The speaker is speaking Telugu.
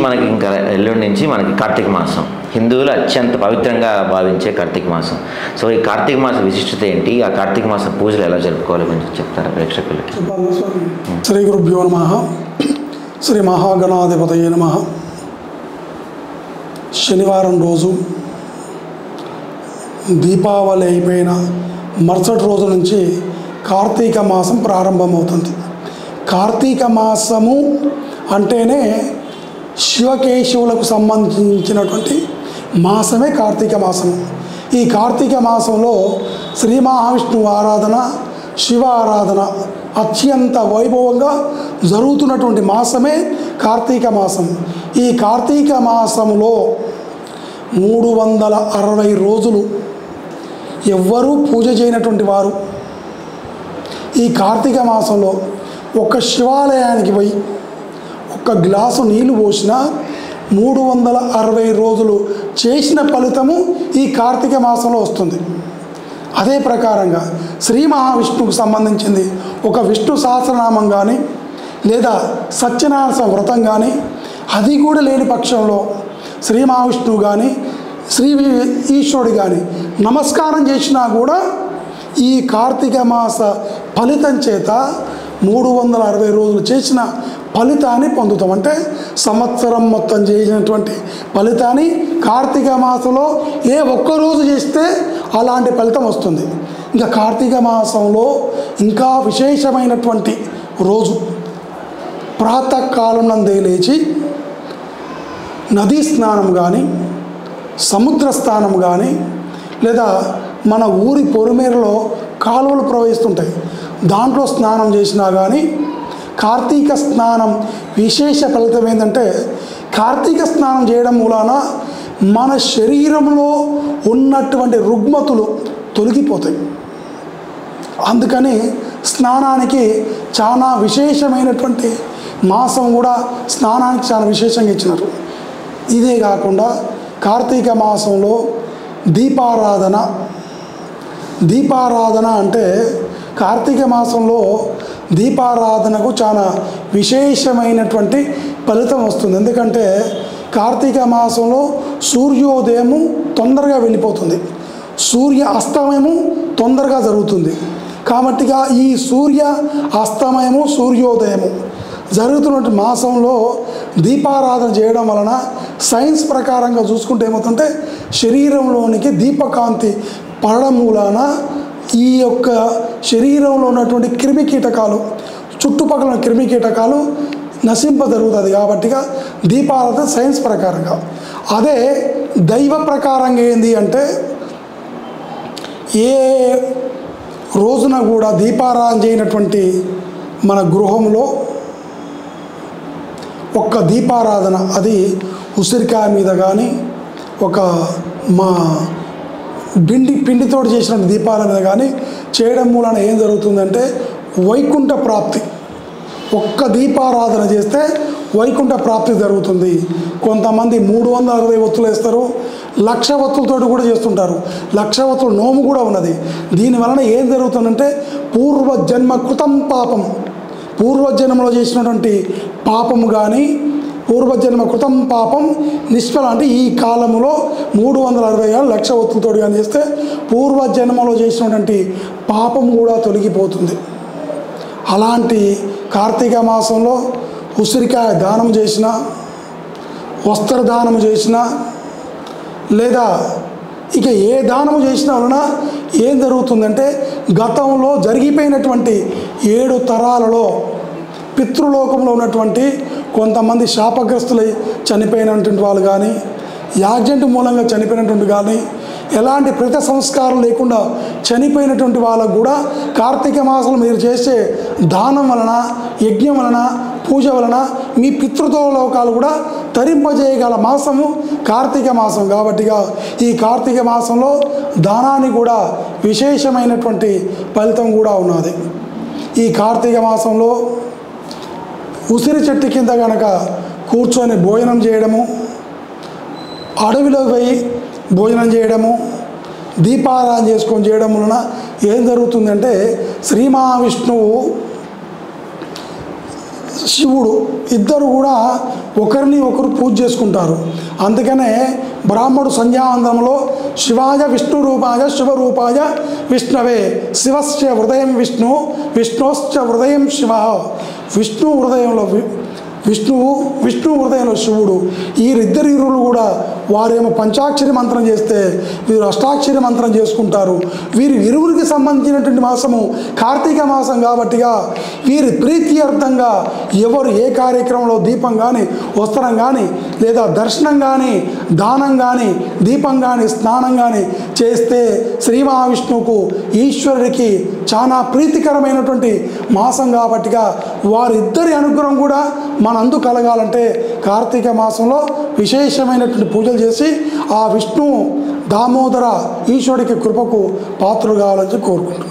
మనకి ఇంకా ఎల్లుండి నుంచి మనకి కార్తీక మాసం హిందువులు అత్యంత పవిత్రంగా భావించే కార్తీక మాసం సో ఈ కార్తీక మాస విశిష్టత ఏంటి ఆ కార్తీక మాస పూజలు ఎలా జరుపుకోవాలో కొంచెం చెప్తారా ప్రేక్షకులకి శ్రీ గురుభ్యో నమ శ్రీ మహాగణాధిపతయ నమ శనివారం రోజు దీపావళి అయిపోయిన మరుసటి రోజు నుంచి కార్తీక మాసం ప్రారంభమవుతుంది కార్తీక మాసము అంటేనే శివకేశవులకు సంబంధించినటువంటి మాసమే కార్తీక మాసము ఈ కార్తీక మాసంలో శ్రీ మహావిష్ణువు ఆరాధన శివ ఆరాధన అత్యంత వైభవంగా జరుగుతున్నటువంటి మాసమే కార్తీక మాసం ఈ కార్తీక మాసంలో మూడు వందల అరవై రోజులు ఎవ్వరూ పూజ చేయనటువంటి వారు ఈ కార్తీక మాసంలో ఒక శివాలయానికి పోయి ఒక్క గ్లాసు నీళ్లు పోసినా మూడు వందల అరవై రోజులు చేసిన ఫలితము ఈ కార్తీక మాసంలో వస్తుంది అదే ప్రకారంగా శ్రీ మహావిష్ణువుకు సంబంధించింది ఒక విష్ణు సహస్రనామం కానీ లేదా సత్యనారాయణ వ్రతం కానీ అది కూడా లేని పక్షంలో శ్రీ మహావిష్ణువు కానీ శ్రీ వి- ఈశ్వరుడు కానీ నమస్కారం చేసినా కూడా ఈ కార్తీక మాస ఫలితం చేత మూడు వందల అరవై రోజులు చేసిన ఫలితాన్ని పొందుతాం అంటే సంవత్సరం మొత్తం చేసినటువంటి ఫలితాన్ని కార్తీక మాసంలో ఏ ఒక్క రోజు చేస్తే అలాంటి ఫలితం వస్తుంది ఇంకా కార్తీక మాసంలో ఇంకా విశేషమైనటువంటి రోజు ప్రాతకాలం నందే లేచి నదీ స్నానం కానీ సముద్ర స్నానం కానీ లేదా మన ఊరి పొరుమేరలో కాలువలు ప్రవహిస్తుంటాయి దాంట్లో స్నానం చేసినా కానీ కార్తీక స్నానం విశేష ఫలితం ఏంటంటే కార్తీక స్నానం చేయడం మూలాన మన శరీరంలో ఉన్నటువంటి రుగ్మతులు తొలగిపోతాయి అందుకని స్నానానికి చాలా విశేషమైనటువంటి మాసం కూడా స్నానానికి చాలా విశేషంగా ఇచ్చినారు ఇదే కాకుండా కార్తీక మాసంలో దీపారాధన దీపారాధన అంటే కార్తీక మాసంలో దీపారాధనకు చాలా విశేషమైనటువంటి ఫలితం వస్తుంది ఎందుకంటే కార్తీక మాసంలో సూర్యోదయము తొందరగా వెళ్ళిపోతుంది సూర్య అస్తమయము తొందరగా జరుగుతుంది కాబట్టిగా ఈ సూర్య అస్తమయము సూర్యోదయము జరుగుతున్న మాసంలో దీపారాధన చేయడం వలన సైన్స్ ప్రకారంగా చూసుకుంటే ఏమవుతుంటే శరీరంలోనికి దీపకాంతి పడడం మూలాన ఈ యొక్క శరీరంలో ఉన్నటువంటి క్రిమి కీటకాలు చుట్టుపక్కల ఉన్న క్రిమి కీటకాలు నశింప జరుగుతుంది కాబట్టిగా దీపారాధన సైన్స్ ప్రకారంగా అదే దైవ ప్రకారంగా ఏంది అంటే ఏ రోజున కూడా దీపారాధన చేయనటువంటి మన గృహంలో ఒక్క దీపారాధన అది ఉసిరికాయ మీద కానీ ఒక మా పిండి పిండితో చేసిన దీపాల మీద కానీ చేయడం మూలన ఏం జరుగుతుందంటే వైకుంఠ ప్రాప్తి ఒక్క దీపారాధన చేస్తే వైకుంఠ ప్రాప్తి జరుగుతుంది కొంతమంది మూడు వందల అరవై ఒత్తులు వేస్తారు లక్ష ఒత్తులతో కూడా చేస్తుంటారు లక్ష ఒత్తులు నోము కూడా ఉన్నది దీని వలన ఏం జరుగుతుందంటే పూర్వ జన్మ కృతం పాపం పూర్వజన్మలో చేసినటువంటి పాపము కానీ పూర్వజన్మ కృతం పాపం నిష్ఫలం అంటే ఈ కాలంలో మూడు వందల అరవై ఏళ్ళు లక్ష ఒత్తులతో కానీ చేస్తే పూర్వజన్మలో చేసినటువంటి పాపం కూడా తొలగిపోతుంది అలాంటి కార్తీక మాసంలో ఉసిరికాయ దానం చేసిన వస్త్రదానం చేసిన లేదా ఇక ఏ దానము చేసిన వలన ఏం జరుగుతుందంటే గతంలో జరిగిపోయినటువంటి ఏడు తరాలలో పితృలోకంలో ఉన్నటువంటి కొంతమంది శాపగ్రస్తులై చనిపోయినటువంటి వాళ్ళు కానీ యాక్సిడెంట్ మూలంగా చనిపోయినటువంటి కానీ ఎలాంటి ప్రతి సంస్కారం లేకుండా చనిపోయినటువంటి వాళ్ళకు కూడా కార్తీక మాసంలో మీరు చేసే దానం వలన యజ్ఞం వలన పూజ వలన మీ పితృతో లోకాలు కూడా తరింపజేయగల మాసము కార్తీక మాసం కాబట్టిగా ఈ కార్తీక మాసంలో దానానికి కూడా విశేషమైనటువంటి ఫలితం కూడా ఉన్నది ఈ కార్తీక మాసంలో ఉసిరి చెట్టు కింద కనుక కూర్చొని భోజనం చేయడము అడవిలో పోయి భోజనం చేయడము దీపారాధన చేసుకొని చేయడం వలన ఏం జరుగుతుందంటే శ్రీ మహావిష్ణువు శివుడు ఇద్దరు కూడా ఒకరిని ఒకరు పూజ చేసుకుంటారు అందుకనే బ్రాహ్మడు సంధ్యావందనంలో శివాయ విష్ణు రూపాయ శివరూపాయ విష్ణవే శివస్య హృదయం విష్ణు విష్ణోశ్చ హృదయం శివ విష్ణు హృదయంలో వి- విష్ణువు విష్ణు హృదయంలో శివుడు వీరిద్దరు ఇరువులు కూడా వారేమో పంచాక్షరి మంత్రం చేస్తే వీరు అష్టాక్షరి మంత్రం చేసుకుంటారు వీరి ఇరువురికి సంబంధించినటువంటి మాసము కార్తీక మాసం కాబట్టిగా వీరి ప్రీత్యర్థంగా ఎవరు ఏ కార్యక్రమంలో దీపం కానీ వస్త్రం కానీ లేదా దర్శనం కానీ దానం కానీ దీపం కానీ స్నానం కానీ చేస్తే శ్రీ మహావిష్ణువుకు ఈశ్వరుడికి చాలా ప్రీతికరమైనటువంటి మాసం కాబట్టిగా వారిద్దరి అనుగ్రహం కూడా మనందు కలగాలంటే కార్తీక మాసంలో విశేషమైనటువంటి పూజలు చేసి ఆ విష్ణు దామోదర ఈశ్వరుడికి కృపకు పాత్రలు కావాలని చెప్పి కోరుకుంటున్నాం